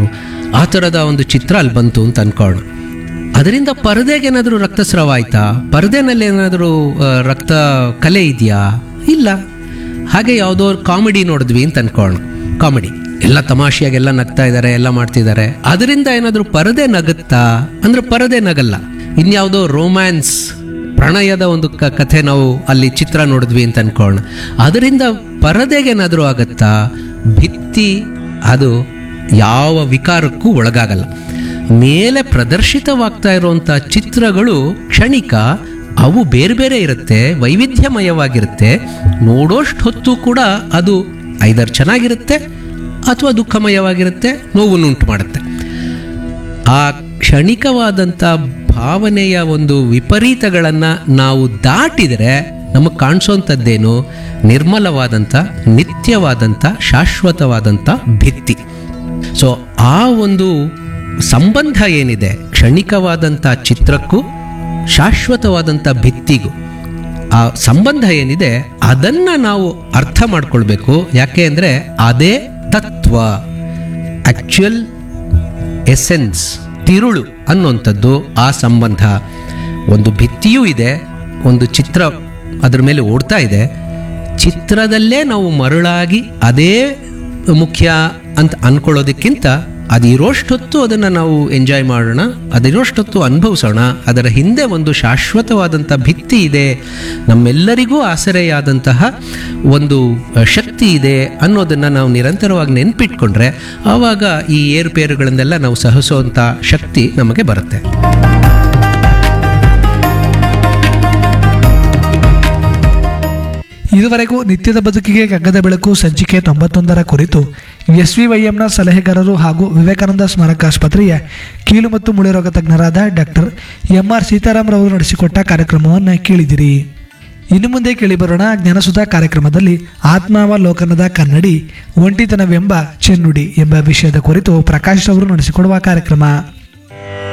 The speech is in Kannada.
ಮಾಡಿದ್ರು ಆ ಥರದ ಒಂದು ಚಿತ್ರ ಅಲ್ಲಿ ಬಂತು ಅಂತ ಅನ್ಕೊಳ್ಳೋಣ ಅದರಿಂದ ಪರದೆಗೆ ಏನಾದರೂ ರಕ್ತಸ್ರಾವ ಆಯ್ತಾ ಪರದೆನಲ್ಲಿ ಏನಾದರೂ ರಕ್ತ ಕಲೆ ಇದೆಯಾ ಇಲ್ಲ ಹಾಗೆ ಯಾವುದೋ ಕಾಮಿಡಿ ನೋಡಿದ್ವಿ ಅಂತ ಅನ್ಕೊಳ್ಳೋಣ ಕಾಮಿಡಿ ಎಲ್ಲ ತಮಾಷೆಯಾಗಿ ಎಲ್ಲ ನಗ್ತಾ ಇದ್ದಾರೆ ಎಲ್ಲ ಮಾಡ್ತಿದ್ದಾರೆ ಅದರಿಂದ ಏನಾದರೂ ಪರದೆ ನಗುತ್ತಾ ಅಂದ್ರೆ ಪರದೆ ನಗಲ್ಲ ಇನ್ಯಾವುದೋ ರೋಮ್ಯಾನ್ಸ್ ಪ್ರಣಯದ ಒಂದು ಕ ಕಥೆ ನಾವು ಅಲ್ಲಿ ಚಿತ್ರ ನೋಡಿದ್ವಿ ಅಂತ ಅನ್ಕೊಳ್ಳೋಣ ಅದರಿಂದ ಪರದೆಗೇನಾದರೂ ಆಗತ್ತಾ ಭಿತ್ತಿ ಅದು ಯಾವ ವಿಕಾರಕ್ಕೂ ಒಳಗಾಗಲ್ಲ ಮೇಲೆ ಪ್ರದರ್ಶಿತವಾಗ್ತಾ ಇರುವಂಥ ಚಿತ್ರಗಳು ಕ್ಷಣಿಕ ಅವು ಬೇರೆ ಬೇರೆ ಇರುತ್ತೆ ವೈವಿಧ್ಯಮಯವಾಗಿರುತ್ತೆ ನೋಡೋಷ್ಟು ಹೊತ್ತು ಕೂಡ ಅದು ಐದರ್ ಚೆನ್ನಾಗಿರುತ್ತೆ ಅಥವಾ ದುಃಖಮಯವಾಗಿರುತ್ತೆ ನೋವನ್ನುಂಟು ಮಾಡುತ್ತೆ ಆ ಕ್ಷಣಿಕವಾದಂಥ ಭಾವನೆಯ ಒಂದು ವಿಪರೀತಗಳನ್ನು ನಾವು ದಾಟಿದರೆ ನಮಗೆ ಕಾಣಿಸೋಂಥದ್ದೇನು ನಿರ್ಮಲವಾದಂಥ ನಿತ್ಯವಾದಂಥ ಶಾಶ್ವತವಾದಂಥ ಭಿತ್ತಿ ಸೊ ಆ ಒಂದು ಸಂಬಂಧ ಏನಿದೆ ಕ್ಷಣಿಕವಾದಂಥ ಚಿತ್ರಕ್ಕೂ ಶಾಶ್ವತವಾದಂಥ ಭಿತ್ತಿಗೂ ಆ ಸಂಬಂಧ ಏನಿದೆ ಅದನ್ನ ನಾವು ಅರ್ಥ ಮಾಡ್ಕೊಳ್ಬೇಕು ಯಾಕೆ ಅಂದರೆ ಅದೇ ತತ್ವ ಆಕ್ಚುಯಲ್ ಎಸೆನ್ಸ್ ತಿರುಳು ಅನ್ನುವಂಥದ್ದು ಆ ಸಂಬಂಧ ಒಂದು ಭಿತ್ತಿಯೂ ಇದೆ ಒಂದು ಚಿತ್ರ ಅದರ ಮೇಲೆ ಓಡ್ತಾ ಇದೆ ಚಿತ್ರದಲ್ಲೇ ನಾವು ಮರಳಾಗಿ ಅದೇ ಮುಖ್ಯ ಅಂತ ಅನ್ಕೊಳ್ಳೋದಕ್ಕಿಂತ ಅದು ಇರೋಷ್ಟೊತ್ತು ಅದನ್ನು ನಾವು ಎಂಜಾಯ್ ಮಾಡೋಣ ಅದಿರೋಷ್ಟೊತ್ತು ಅನುಭವಿಸೋಣ ಅದರ ಹಿಂದೆ ಒಂದು ಶಾಶ್ವತವಾದಂಥ ಭಿತ್ತಿ ಇದೆ ನಮ್ಮೆಲ್ಲರಿಗೂ ಆಸರೆಯಾದಂತಹ ಒಂದು ಶಕ್ತಿ ಇದೆ ಅನ್ನೋದನ್ನು ನಾವು ನಿರಂತರವಾಗಿ ನೆನ್ಪಿಟ್ಕೊಂಡ್ರೆ ಆವಾಗ ಈ ಏರುಪೇರುಗಳನ್ನೆಲ್ಲ ನಾವು ಸಹಿಸುವಂಥ ಶಕ್ತಿ ನಮಗೆ ಬರುತ್ತೆ ಇದುವರೆಗೂ ನಿತ್ಯದ ಬದುಕಿಗೆ ಕಗ್ಗದ ಬೆಳಕು ಸಂಚಿಕೆ ತೊಂಬತ್ತೊಂದರ ಕುರಿತು ಎಸ್ ವಿ ವೈಎಂನ ಸಲಹೆಗಾರರು ಹಾಗೂ ವಿವೇಕಾನಂದ ಸ್ಮಾರಕ ಆಸ್ಪತ್ರೆಯ ಕೀಲು ಮತ್ತು ಮುಳೆರೋಗ ತಜ್ಞರಾದ ಡಾಕ್ಟರ್ ಎಂ ಆರ್ ಸೀತಾರಾಮ್ ರವರು ನಡೆಸಿಕೊಟ್ಟ ಕಾರ್ಯಕ್ರಮವನ್ನು ಕೇಳಿದಿರಿ ಇನ್ನು ಮುಂದೆ ಕೇಳಿಬರೋಣ ಜ್ಞಾನಸುಧಾ ಕಾರ್ಯಕ್ರಮದಲ್ಲಿ ಆತ್ಮಾವಲೋಕನದ ಕನ್ನಡಿ ಒಂಟಿತನವೆಂಬ ಚೆನ್ನುಡಿ ಎಂಬ ವಿಷಯದ ಕುರಿತು ಪ್ರಕಾಶ್ ರವರು ನಡೆಸಿಕೊಡುವ ಕಾರ್ಯಕ್ರಮ